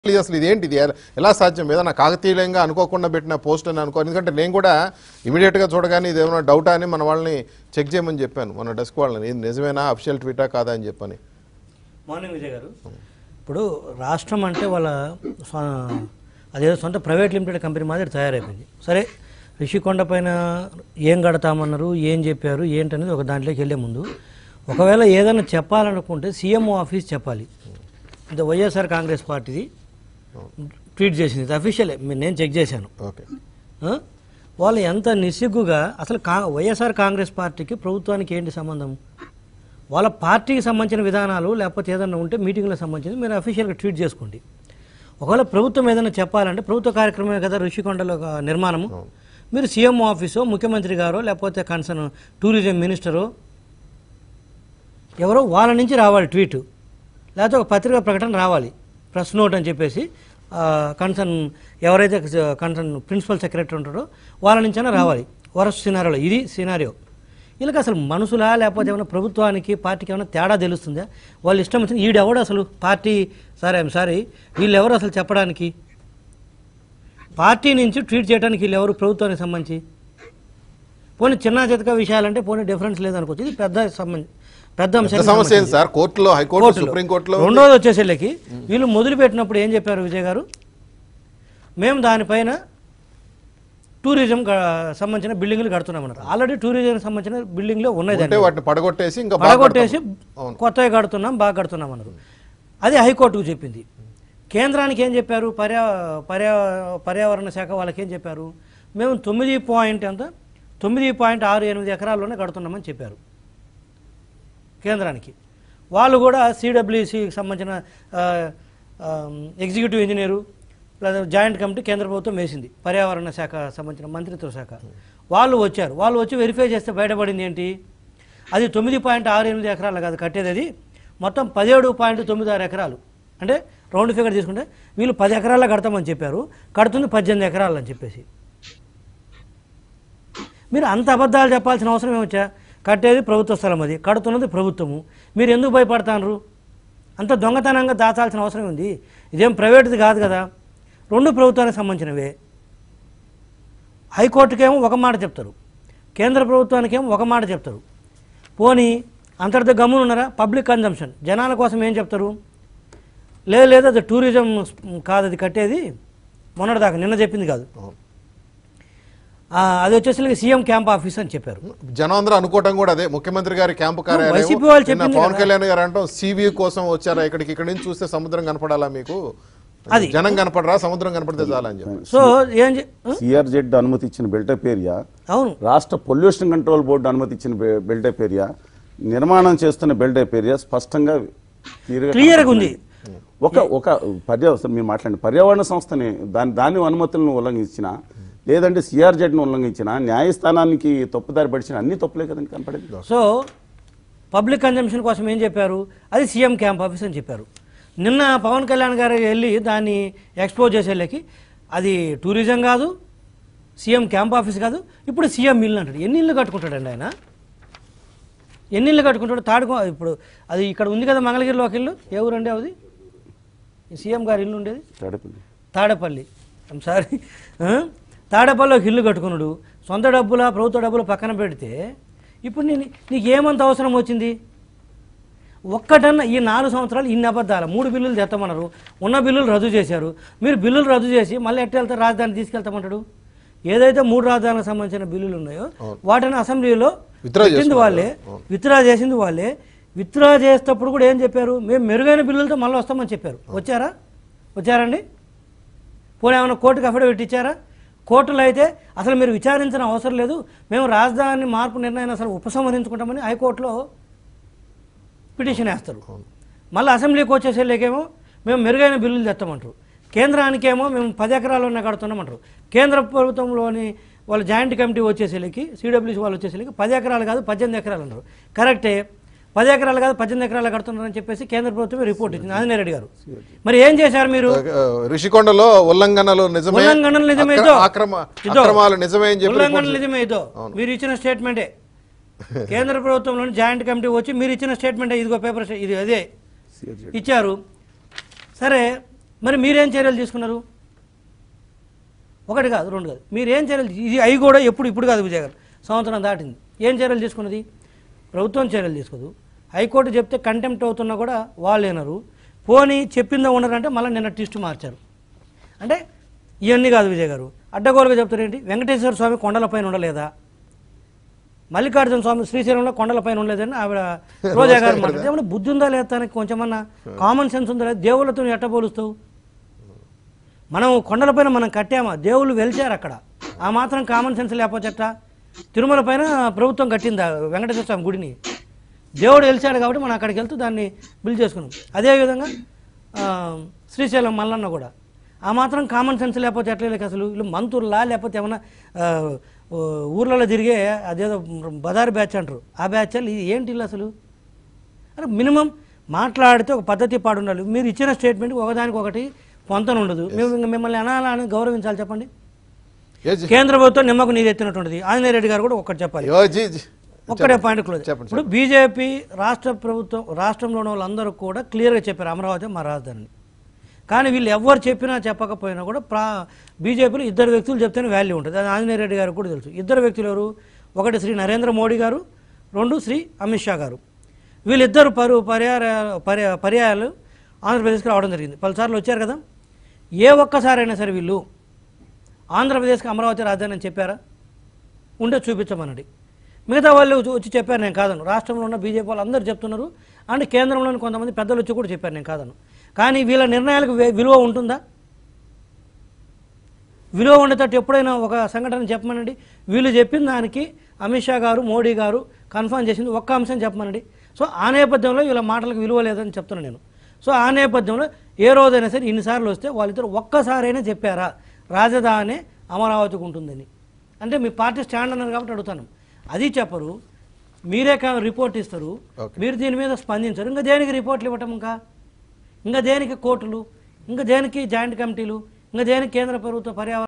ఇది అసలు ఇదేంటి ఇది ఎలా- ఎలా సాధ్యం ఏదైనా కాకతీయంగా అనుకోకుండా పెట్టిన పోస్ట్ అని అనుకో ఎందుకంటే నేను కూడా ఇమీడియట్ గా చూడగానే ఇది ఏమైనా డౌటా అని మన వాళ్ళని చెక్ చేయమని చెప్పాను మన డెస్క్ వాళ్ళని ఇది నిజమేనా అఫిషియల్ ట్వీటా కాదా అని చెప్పని మార్నింగ్ విజయ్ గారు ఇప్పుడు రాష్ట్రం అంటే వాళ్ళ స్వ- అదేదో సొంత ప్రైవేట్ లిమిటెడ్ కంపెనీ మాదిరి తయారైపోయింది సరే రిషికొండ పైన ఏం కడతామన్నారు ఏం చెప్పారు ఏంటనేది ఒక దాంట్లోకి వెళ్ళే ముందు ఒకవేళ ఏదైనా చెప్పాలనుకుంటే సీఎంఓ ఆఫీస్ చెప్పాలి ఇది వైఎస్ఆర్ కాంగ్రెస్ పార్టీది ట్వీట్ చేసింది ఇది అఫీషియలే మీరు నేను చెక్ చేశాను ఓకే ఆ? వాళ్ళు ఎంత నిస్సిగ్గుగా అసలు కా వైఎస్ఆర్ కాంగ్రెస్ పార్టీకి ప్రభుత్వానికి ఏంటి సంబంధం వాళ్ళ పార్టీకి సంబంధించిన విధానాలు లేకపోతే ఏదైనా ఉంటే మీటింగ్లకు సంబంధించి మీరు అఫీషియల్గా ట్వీట్ చేసుకోండి ఒకవేళ ప్రభుత్వం ఏదైనా చెప్పాలంటే ప్రభుత్వ కార్యక్రమమే కదా ఋషికొండలో ఒక నిర్మాణము మీరు సీఎం ఆఫీసో ముఖ్యమంత్రి గారో లేకపోతే కన్సర్న్ టూరిజం మినిస్టరో ఎవరో వాళ్ళ నుంచి రావాలి ట్వీట్ లేకపోతే ఒక పత్రికా ప్రకటన రావాలి ప్రెస్ నోట్ అని చెప్పేసి కన్సర్న్ ఎవరైతే కన్సర్న్ ప్రిన్సిపల్ సెక్రటరీ ఉంటారో వాళ్ళ నుంచైనా రావాలి వరస్ట్ సినారియోలో ఇది సినారియో వీళ్ళకి అసలు మనుషులా లేకపోతే ఏమైనా ప్రభుత్వానికి పార్టీకి ఏమైనా తేడా తెలుస్తుందా వాళ్ళు ఇష్టం వచ్చింది ఈడెవడు అసలు పార్టీ సారీ ఐఎమ్ సారీ వీళ్ళు ఎవరు అసలు చెప్పడానికి పార్టీ నుంచి ట్వీట్ చేయడానికి వీళ్ళు ఎవరు ప్రభుత్వానికి సంబంధించి పోనీ చిన్న చితక విషయాలంటే పోనీ డిఫరెన్స్ లేదనుకోవచ్చు ఇది పెద్ద సంబంధం పెద్ద పెద్ద అంశానికి సమస్య ఏంటి సార్ కోర్టులో హైకోర్టు కోర్టులో. సుప్రీం కోర్టులో రెండోది వచ్చేసరికి వీళ్ళు మొదలు పెట్టినప్పుడు ఏం చెప్పారు విజయ్ గారు మేము దానిపైన టూరిజం గా- సంబంధించిన బిల్డింగ్లు కడుతున్నామన్నారు ఆల్రెడీ టూరిజం సంబంధించిన బిల్డింగ్లు ఉన్నాయి ఉంటే దాని వాటిని పడగొట్టేసి ఇంకా బాగా పడగొట్టేసి అవును. కొత్తగా కడుతున్నాం బాగా కడుతున్నాం అన్నారు అది హైకోర్టుకు చెప్పింది కేంద్రానికి ఏం చెప్పారు పర్యా పర్యా పర్యావరణ శాఖ వాళ్ళకి ఏం చెప్పారు మేము తొమ్మిది పాయింట్ ఎంత తొమ్మిది పాయింట్ ఆరు ఎనిమిది ఎకరాల్లోనే కడుతున్నామని చెప్పారు కేంద్రానికి వాళ్ళు కూడా సిడబ్ల్యూసికి సంబంధించిన ఆ, ఆ, ఎగ్జిక్యూటివ్ ఇంజనీరు లేదా జాయింట్ కమిటీ కేంద్ర ప్రభుత్వం వేసింది పర్యావరణ శాఖ సంబంధించిన మంత్రిత్వ శాఖ వాళ్ళు వచ్చారు వాళ్ళు వచ్చి వెరిఫై చేస్తే బయటపడింది ఏంటి అది తొమ్మిది పాయింట్ ఆరు ఎనిమిది ఎకరాలు కాదు కట్టేది అది మొత్తం పదిహేడు పాయింట్ తొమ్మిది ఆరు ఎకరాలు అంటే రౌండ్ ఫిగర్ తీసుకుంటే వీళ్ళు పది ఎకరాల్లో కడతామని చెప్పారు కడుతుంది పద్దెనిమిది ఎకరాలు అని చెప్పేసి మీరు అంత అబద్ధాలు చెప్పాల్సిన అవసరం ఏమొచ్చా కట్టేది ప్రభుత్వ స్థలం అది కడుతున్నది ప్రభుత్వము మీరు ఎందుకు భయపడతారు అంత దొంగతనంగా దాచాల్సిన అవసరం ఉంది ఇదేం ప్రైవేట్ది కాదు కదా రెండు ప్రభుత్వానికి సంబంధించినవే హైకోర్టుకేమో ఒక మాట చెప్తారు కేంద్ర ప్రభుత్వానికేమో ఒక మాట చెప్తారు పోనీ అంతటితో గమ్మున ఉన్నారా పబ్లిక్ కన్జంప్షన్ జనాల కోసం ఏం చెప్తారు లేదు లేదు అది టూరిజం కాదు అది కట్టేది మొన్నటిదాకా నిన్న చెప్పింది కాదు అవును. ఆ, అది వచ్చేసరికి సీఎం క్యాంప్ ఆఫీస్ అని చెప్పారు జనం అందరూ అనుకోవటం కూడా అదే ముఖ్యమంత్రి గారి క్యాంపు కార్యాలయం వైసీపీ వాళ్ళు నిన్న చెప్పింది పవన్ కదా. కళ్యాణ్ గారు అంటాం సిబి కోసం వచ్చారా ఇక్కడికి ఇక్కడ నుంచి చూస్తే సముద్రం కనపడాలా మీకు అది. జనం కనపడరా సముద్రం కనపడితే చాలా అని చెప్పి సో ఏం చే- ఆ? సిఆర్జెడ్ అనుమతి ఇచ్చిన బెల్టప్ ఏరియా అవును రాష్ట్ర పొల్యూషన్ కంట్రోల్ బోర్డు అనుమతి ఇచ్చిన బె- బెల్టప్ ఏరియా నిర్మాణం చేస్తున్న బెల్టప్ ఏరియా స్పష్టంగా clear గా Clear గా ఉంది. ఒక ఒక పర్యావరణ మీరు మాట్లాడండి పర్యావరణ సంస్థని దాని దాని అనుమతులను ఉల్లంఘించిన లేదంటే సిఆర్జెడ్ను ఉల్లంఘించిన న్యాయస్థానానికి తప్పుదారి పడిచిన అన్ని తప్పులే కదండి కనపడేది సో పబ్లిక్ కన్జంప్షన్ కోసం ఏం చెప్పారు అది సీఎం క్యాంప్ ఆఫీస్ అని చెప్పారు నిన్న పవన్ కళ్యాణ్ గారు వెళ్ళి దాన్ని ఎక్స్పోజ్ చేసేళ్ళకి అది టూరిజం కాదు సీఎం క్యాంప్ ఆఫీస్ కాదు ఇప్పుడు సీఎం ఇల్లు అంటాడు ఎన్ని ఇల్లు కట్టుకుంటాడండి ఆయన ఎన్ని ఇల్లు కట్టుకుంటాడు తాడుకో ఇప్పుడు అది ఇక్కడ ఉంది కదా మంగళగిరిలో ఒక ఇల్లు ఏ ఊరండి అది ఈ సీఎం గారి ఇల్లు ఉండేది తాడేపల్లి తాడేపల్లి ఐమ్ సారీ తాడేపల్లిలో ఒక ఇల్లు కట్టుకున్నాడు సొంత డబ్బుల ప్రభుత్వ డబ్బులు పక్కన పెడితే ఇప్పుడు నేను నీకు ఏమంత అవసరం వచ్చింది ఒక్కటన్నా ఈ నాలుగు సంవత్సరాలు ఇన్ని అబద్ధాలు మూడు బిల్లులు తెస్తామన్నారు ఉన్న బిల్లులు రద్దు చేశారు మీరు బిల్లులు రద్దు చేసి మళ్ళీ ఎట్ట వెళ్తారు రాజధాని తీసుకెళ్తామంటాడు ఏదైతే మూడు రాజధానికి సంబంధించిన బిల్లులు ఉన్నాయో వాటిని అసెంబ్లీలో Withdraw పెట్టింది చేసుకున్నారు. వాళ్ళే విత్డ్రా చేసింది వాళ్ళే విత్డ్రా చేసేటప్పుడు కూడా ఏం చెప్పారు మేము మెరుగైన బిల్లులతో మళ్ళీ వస్తామని చెప్పారు వచ్చారా వచ్చారండి పోనీ ఏమైనా కోర్టుకి అఫిడవిట్ ఇచ్చారా కోర్టులో అయితే అసలు మీరు విచారించిన అవసరం లేదు మేము రాజధాని మార్పు నిర్ణయాన్ని అసలు ఉపసంహరించుకుంటామని హైకోర్టులో పిటిషన్ వేస్తారు మళ్ళీ అసెంబ్లీకి వచ్చేసేళ్ళకేమో మేము మెరుగైన బిల్లులు తెస్తామంటారు కేంద్రానికేమో మేము పది ఎకరాలు ఉన్న కడుతున్నామంటారు కేంద్ర ప్రభుత్వంలోని వాళ్ళ జాయింట్ కమిటీ వచ్చేసేళ్ళకి సిడబ్ల్యూసీ వాళ్ళు వచ్చేసేళ్ళకి పది ఎకరాలు కాదు పద్దెనిమిది ఎకరాలు అన్నారు కరెక్టే పది ఎకరాలు కాదు పద్దెనిమిది ఎకరాలు కడుతున్నారని చెప్పేసి కేంద్ర ప్రభుత్వమే రిపోర్ట్ ఇచ్చింది ఆంజనేయ రెడ్డి గారు మరి ఏం చేశారు మీరు ఆ, ఋషికొండలో ఉల్లంఘనలు నిజమే ఉల్లంఘనలు నిజమే అక్ర- ఇదో. ఆక్రమ ఇదో. అక్రమాలు నిజమే అని చెప్పి ఉల్లంఘనలు రిపోర్ట్ నిజమే ఇదో మీరు ఇచ్చిన స్టేట్మెంటే కేంద్ర ప్రభుత్వంలోని జాయింట్ కమిటీ వచ్చి మీరు ఇచ్చిన స్టేట్మెంటే ఇదిగో పేపర్ ఇది అదే సిఆర్జెడ్ ఇచ్చారు సరే మరి మీరేం చర్యలు తీసుకున్నారు ఒకటి కాదు రెండు కాదు మీరు ఏం చర్యలు ఇది అవి కూడా ఎప్పుడు ఇప్పుడు కాదు విజయ్ గారు సంవత్సరం దాటింది ఏం చర్యలు తీసుకున్నది ప్రభుత్వం చర్యలు తీసుకోదు హైకోర్టు చెప్తే కంటెంప్ట్ అవుతున్నా కూడా వాళ్ళు వినరు పోనీ చెప్పిందా ఉండరంటే మళ్ళీ నిన్న టిస్ట్ మార్చారు అంటే ఇవన్నీ కాదు విజయ్ గారు అడ్డగోలుగా చెప్తారేంటి వెంకటేశ్వర స్వామి కొండలపైన ఉండలేదా మల్లికార్జున స్వామి శ్రీశైలంలో కొండలపైన ఉండలేదని ఆవిడ రోజా గారు మాట్లాడితే ఏమన్నా బుద్ధి ఉందా లేదా తనకి కొంచెమన్నా కామన్ సెన్స్ ఉందా లేదా దేవుళ్ళతో ఎట్ట పోలుస్తావు మనం కొండలపైన మనం కట్టామా దేవుళ్ళు వెలిచారు అక్కడ ఆ మాత్రం కామన్ సెన్స్ లేకపోతే ఎట్టా తిరుమల పైన ప్రభుత్వం కట్టింది ఆ వెంకటేశ్వర స్వామి గుడిని దేవుడు వెలిచాడు కాబట్టి మనం అక్కడికి వెళ్తూ దాన్ని బిల్డ్ చేసుకున్నాం అదేవిధంగా ఆ, శ్రీశైలం మల్లన్న కూడా ఆ మాత్రం కామన్ సెన్స్ లేకపోతే ఎట్లా లేక అసలు వీళ్ళు మంత్రులా లేకపోతే ఏమన్నా ఆ, ఊ, ఊర్లలో తిరిగే అదేదో బజారు బ్యాచ్ అంటారు ఆ బ్యాచ్ ఇది ఏంటి వీళ్ళు అసలు అంటే మినిమం మాట్లాడితే ఒక పద్ధతి పాడు ఉండాలి మీరు ఇచ్చిన స్టేట్మెంట్ ఒకదానికి ఒకటి పొంతన ఉండదు మేము ఇంక మిమ్మల్ని అనాలని గౌరవించాలి చెప్పండి ఏ జీ- కేంద్ర ప్రభుత్వం నిమ్మకు నీరు ఎత్తినటువంటిది ఆంజనేయ రెడ్డి గారు కూడా ఒకటి చెప్పాలి యో జీ జీ. ఒక్కడే పాయింట్ క్లోజ్ చెప్పండి, ఇప్పుడు బీజేపీ రాష్ట్ర ప్రభుత్వం రాష్ట్రంలో ఉన్న వాళ్ళందరూ కూడా క్లియర్గా చెప్పారు అమరావతి మా రాజధాని కానీ వీళ్ళు ఎవరు చెప్పినా చెప్పకపోయినా కూడా ప్రా బీజేపీలో ఇద్దరు వ్యక్తులు చెప్తేనే వాల్యూ ఉంటుంది అది ఆంజనేయ రెడ్డి గారికి కూడా తెలుసు ఇద్దరు వ్యక్తులు ఎవరు ఒకటి శ్రీ నరేంద్ర మోడీ గారు రెండు శ్రీ అమిత్ షా గారు వీళ్ళిద్దరు పరు పర్యాయ పర్యా పర్యాయాలు ఆంధ్రప్రదేశ్కి రావడం జరిగింది పలుసార్లు వచ్చారు కదా ఏ ఒక్కసారైనా సరే వీళ్ళు ఆంధ్రప్రదేశ్కి అమరావతి రాజధాని అని చెప్పారా ఉంటే చూపించమనండి మిగతా వాళ్ళు వచ్చి- వచ్చి చెప్పారు నేను కాదను రాష్ట్రంలో ఉన్న బీజేపీ వాళ్ళు అందరూ చెప్తున్నారు అండ్ కేంద్రంలోని కొంతమంది పెద్దలు వచ్చి కూడా చెప్పారు నేను కాదను కానీ వీళ్ళ నిర్ణయాలకు వే- విలువ ఉంటుందా విలువ ఉండేటట్టు ఎప్పుడైనా ఒక సంఘటన చెప్పమనండి వీళ్ళు చెప్పిన దానికి అమిత్ షా గారు మోడీ గారు కన్ఫర్మ్ చేసింది ఒక్క అంశం చెప్పమనండి సో ఆ నేపథ్యంలో వీళ్ళ మాటలకు విలువ లేదని చెప్తున్నాను నేను సో ఆ నేపథ్యంలో ఏ రోజైనా సరే ఇన్నిసార్లు వస్తే వాళ్ళిద్దరు ఒక్కసారైనా చెప్పారా రాజధాని అమరావతికి ఉంటుందని అంటే మీ పార్టీ స్టాండ్ అన్నారు కాబట్టి అడుగుతాను అది చెప్పరు మీరే కా రిపోర్ట్ ఇస్తారు Okay. మీరు దీని మీద స్పందించరు ఇంకా దేనికి రిపోర్ట్లు ఇవ్వటం ఇంకా ఇంకా దేనికి కోర్టులు ఇంకా దేనికి జాయింట్ కమిటీలు ఇంకా దేనికి కేంద్ర ప్రభుత్వ పర్యావరణ